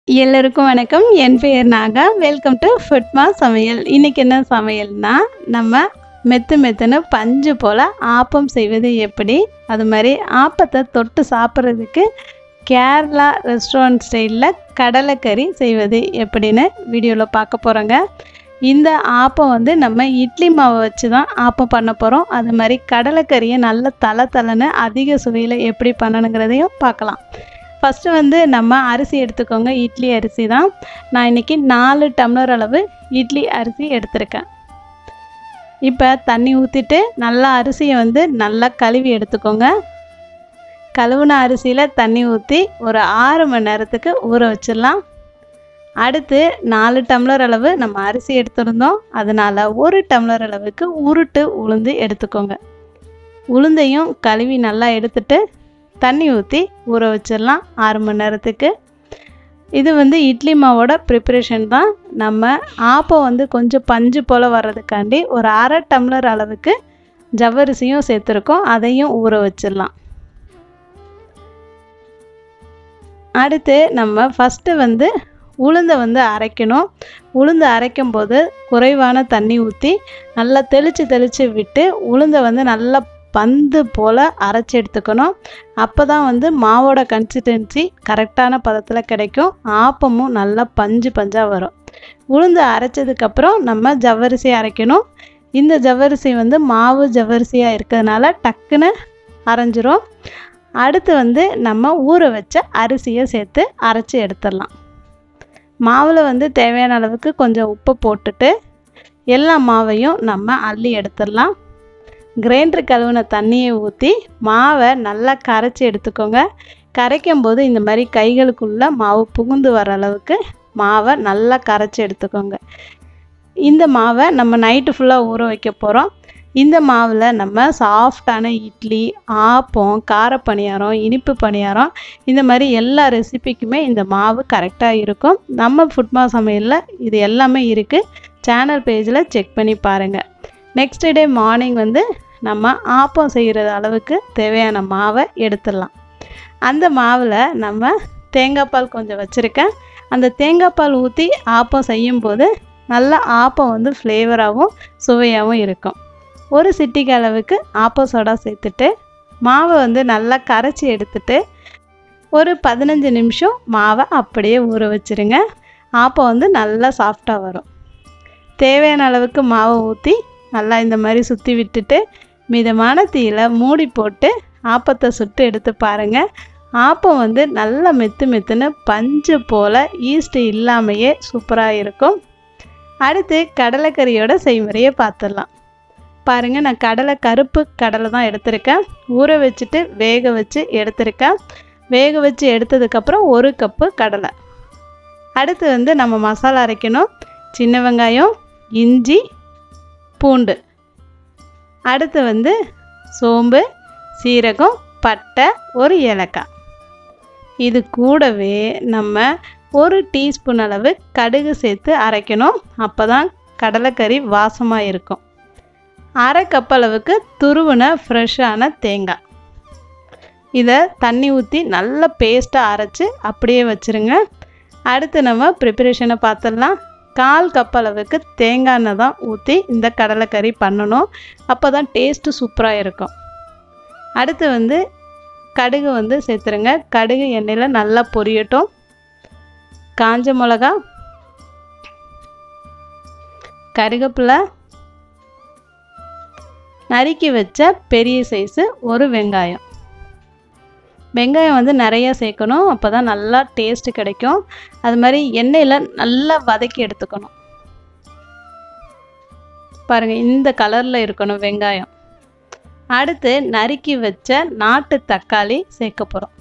எல்லோருக்கும் வணக்கம் என் பெயர் நாகா வெல்கம் டு ஃபுட்மா சமையல் இன்றைக்கி என்ன சமையல்னா நம்ம மெத்து மெத்துன்னு பஞ்சு போல் ஆப்பம் செய்வது எப்படி அது மாதிரி ஆப்பத்தை தொட்டு சாப்பிட்றதுக்கு கேரளா ரெஸ்டாரண்ட் ஸ்டைலில் கடலைக்கறி செய்வது எப்படின்னு வீடியோவில் பார்க்க போகிறோங்க இந்த ஆப்பம் வந்து நம்ம இட்லி மாவை வச்சு தான் ஆப்பம் பண்ண போகிறோம் அது மாதிரி கடலைக்கறியை நல்ல தலை தலைன்னு அதிக சுவையில் எப்படி பண்ணணுங்கிறதையும் பார்க்கலாம் ஃபஸ்ட்டு வந்து நம்ம அரிசி எடுத்துக்கோங்க இட்லி அரிசி தான் நான் இன்றைக்கி நாலு டம்ளர் அளவு இட்லி அரிசி எடுத்திருக்கேன் இப்போ தண்ணி ஊற்றிட்டு நல்லா அரிசியை வந்து நல்லா கழுவி எடுத்துக்கோங்க கழுவுன அரிசியில் தண்ணி ஊற்றி ஒரு ஆறு மணி நேரத்துக்கு ஊற வச்சிடலாம் அடுத்து நாலு டம்ளர் அளவு நம்ம அரிசி எடுத்திருந்தோம் அதனால் ஒரு டம்ளர் அளவுக்கு உருட்டு உளுந்து எடுத்துக்கோங்க உளுந்தையும் கழுவி நல்லா எடுத்துட்டு தண்ணி ஊற்றி ஊற வச்சிடலாம் ஆறு மணி நேரத்துக்கு இது வந்து இட்லி மாவோட ப்ரிப்பரேஷன் தான் நம்ம ஆப்பம் வந்து கொஞ்சம் பஞ்சு போல் வர்றதுக்காண்டி ஒரு அரை டம்ளர் அளவுக்கு ஜவ்வரிசியும் சேர்த்துருக்கோம் அதையும் ஊற வச்சிடலாம் அடுத்து நம்ம ஃபஸ்ட்டு வந்து உளுந்தை வந்து அரைக்கணும் உளுந்து அரைக்கும் போது குறைவான தண்ணி ஊற்றி நல்லா தெளித்து தெளித்து விட்டு உளுந்தை வந்து நல்லா பந்து போல் அரைச்சி எடுத்துக்கணும் அப்போ தான் வந்து மாவோட கன்சிஸ்டன்சி கரெக்டான பதத்தில் கிடைக்கும் ஆப்பமும் நல்லா பஞ்சு பஞ்சாக வரும் உளுந்து அரைச்சதுக்கப்புறம் நம்ம ஜவ்வரிசி அரைக்கணும் இந்த ஜவ்வரிசி வந்து மாவு ஜவ்வரிசியாக இருக்கிறதுனால டக்குன்னு அரைஞ்சிரும் அடுத்து வந்து நம்ம ஊற வச்ச அரிசியை சேர்த்து அரைச்சி எடுத்துடலாம் மாவில் வந்து தேவையான அளவுக்கு கொஞ்சம் உப்பு போட்டுட்டு எல்லா மாவையும் நம்ம அள்ளி எடுத்துடலாம் கிரைண்டர் கழுவுன தண்ணியை ஊற்றி மாவை நல்லா கரைச்சி எடுத்துக்கோங்க கரைக்கும் போது இந்த மாதிரி கைகளுக்குள்ளே மாவு புகுந்து வர அளவுக்கு மாவை நல்லா கரைச்சி எடுத்துக்கோங்க இந்த மாவை நம்ம நைட்டு ஃபுல்லாக ஊற வைக்க போகிறோம் இந்த மாவில் நம்ம சாஃப்டான இட்லி ஆப்பம் கார பணியாரம் இனிப்பு பணியாரம் இந்த மாதிரி எல்லா ரெசிபிக்குமே இந்த மாவு கரெக்டாக இருக்கும் நம்ம ஃபுட்மா சமையலில் இது எல்லாமே இருக்குது சேனல் பேஜில் செக் பண்ணி பாருங்கள் நெக்ஸ்ட் டே மார்னிங் வந்து நம்ம ஆப்பம் செய்கிற அளவுக்கு தேவையான மாவை எடுத்துடலாம் அந்த மாவில் நம்ம தேங்காய் பால் கொஞ்சம் வச்சுருக்கேன் அந்த தேங்காய் பால் ஊற்றி ஆப்பம் செய்யும்போது நல்ல ஆப்பம் வந்து ஃப்ளேவராகவும் சுவையாகவும் இருக்கும் ஒரு சிட்டிக்கு அளவுக்கு ஆப்பம் சோடா சேர்த்துட்டு மாவை வந்து நல்லா கரைச்சி எடுத்துட்டு ஒரு பதினஞ்சு நிமிஷம் மாவை அப்படியே ஊற வச்சுருங்க ஆப்பம் வந்து நல்லா சாஃப்டாக வரும் தேவையான அளவுக்கு மாவை ஊற்றி நல்லா இந்த மாதிரி சுற்றி விட்டுட்டு மிதமான தீயில் மூடி போட்டு ஆப்பத்தை சுட்டு எடுத்து பாருங்கள் ஆப்பம் வந்து நல்லா மெத்து மெத்துன்னு பஞ்சு போல் ஈஸ்ட்டு இல்லாமையே சூப்பராக இருக்கும் அடுத்து கடலைக்கறியோட செய்முறையை பார்த்துடலாம் பாருங்கள் நான் கடலை கருப்பு கடலை தான் எடுத்திருக்கேன் ஊற வச்சுட்டு வேக வச்சு எடுத்திருக்கேன் வேக வச்சு எடுத்ததுக்கப்புறம் ஒரு கப்பு கடலை அடுத்து வந்து நம்ம மசாலா அரைக்கணும் சின்ன வெங்காயம் இஞ்சி பூண்டு அடுத்து வந்து சோம்பு சீரகம் பட்டை ஒரு ஏலக்காய் இது கூடவே நம்ம ஒரு டீஸ்பூன் அளவு கடுகு சேர்த்து அரைக்கணும் அப்போ தான் கடலைக்கறி வாசமாக இருக்கும் அரை கப் அளவுக்கு துருவின ஃப்ரெஷ்ஷான தேங்காய் இதை தண்ணி ஊற்றி நல்ல பேஸ்ட்டாக அரைச்சி அப்படியே வச்சுருங்க அடுத்து நம்ம ப்ரிப்பரேஷனை பார்த்துடலாம் கால் கப் அளவுக்கு தேங்காய் எண்ணெய் தான் ஊற்றி இந்த கடலைக்கறி பண்ணணும் அப்போ தான் டேஸ்ட்டு சூப்பராக இருக்கும் அடுத்து வந்து கடுகு வந்து சேர்த்துருங்க கடுகு எண்ணெயில் நல்லா பொரியட்டும் காஞ்ச மிளகா கருகப்பிலை நறுக்கி வச்ச பெரிய சைஸு ஒரு வெங்காயம் வெங்காயம் வந்து நிறையா சேர்க்கணும் அப்போ தான் நல்லா டேஸ்ட்டு கிடைக்கும் அது மாதிரி எண்ணெயில் நல்லா வதக்கி எடுத்துக்கணும் பாருங்கள் இந்த கலரில் இருக்கணும் வெங்காயம் அடுத்து நறுக்கி வச்ச நாட்டு தக்காளி சேர்க்க போகிறோம்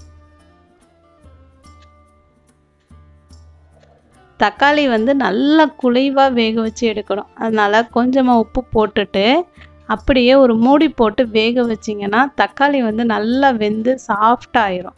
தக்காளி வந்து நல்லா குலைவாக வேக வச்சு எடுக்கணும் அதனால் கொஞ்சமாக உப்பு போட்டுட்டு அப்படியே ஒரு மூடி போட்டு வேக வச்சிங்கன்னா தக்காளி வந்து நல்லா வெந்து சாஃப்டாயிரும்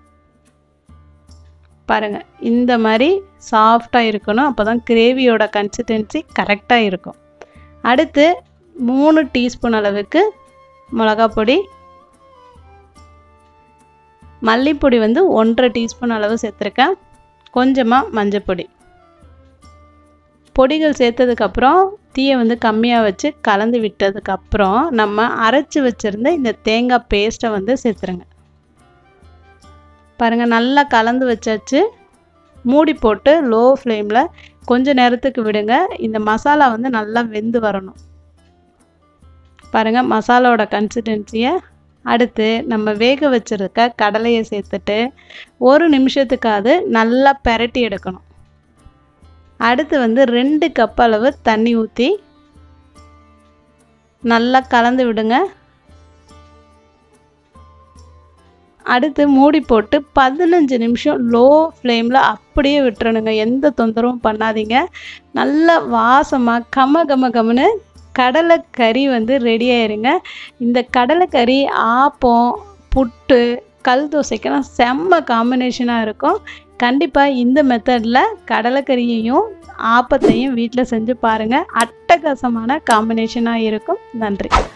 பாருங்கள் இந்த மாதிரி சாஃப்டாக இருக்கணும் அப்போ தான் கிரேவியோட கன்சிஸ்டன்சி கரெக்டாக இருக்கும் அடுத்து மூணு டீஸ்பூன் அளவுக்கு மிளகா பொடி மல்லிப்பொடி வந்து ஒன்றரை டீஸ்பூன் அளவு சேர்த்துருக்கேன் கொஞ்சமாக மஞ்சப்பொடி பொடிகள் சேர்த்ததுக்கப்புறம் தீயை வந்து கம்மியாக வச்சு கலந்து விட்டதுக்கப்புறம் நம்ம அரைச்சி வச்சுருந்த இந்த தேங்காய் பேஸ்ட்டை வந்து சேர்த்துருங்க பாருங்கள் நல்லா கலந்து வச்சாச்சு மூடி போட்டு லோ ஃப்ளேமில் கொஞ்ச நேரத்துக்கு விடுங்க இந்த மசாலா வந்து நல்லா வெந்து வரணும் பாருங்கள் மசாலாவோட கன்சிஸ்டன்சியை அடுத்து நம்ம வேக வச்சுருக்க கடலையை சேர்த்துட்டு ஒரு நிமிஷத்துக்காவது நல்லா பெரட்டி எடுக்கணும் அடுத்து வந்து ரெண்டு கப் அளவு தண்ணி ஊற்றி நல்லா கலந்து விடுங்க அடுத்து மூடி போட்டு பதினஞ்சு நிமிஷம் லோ ஃப்ளேமில் அப்படியே விட்டுறணுங்க எந்த தொந்தரவும் பண்ணாதீங்க நல்ல வாசமாக கம கம கமன்னு கடலைக்கறி வந்து ரெடி ஆயிருங்க இந்த கடலைக்கறி ஆப்பம் புட்டு கல் தோசைக்கெல்லாம் செம்ம காம்பினேஷனாக இருக்கும் கண்டிப்பாக இந்த மெத்தடில் கடலைக்கறியையும் ஆப்பத்தையும் வீட்டில் செஞ்சு பாருங்கள் அட்டகாசமான காம்பினேஷனாக இருக்கும் நன்றி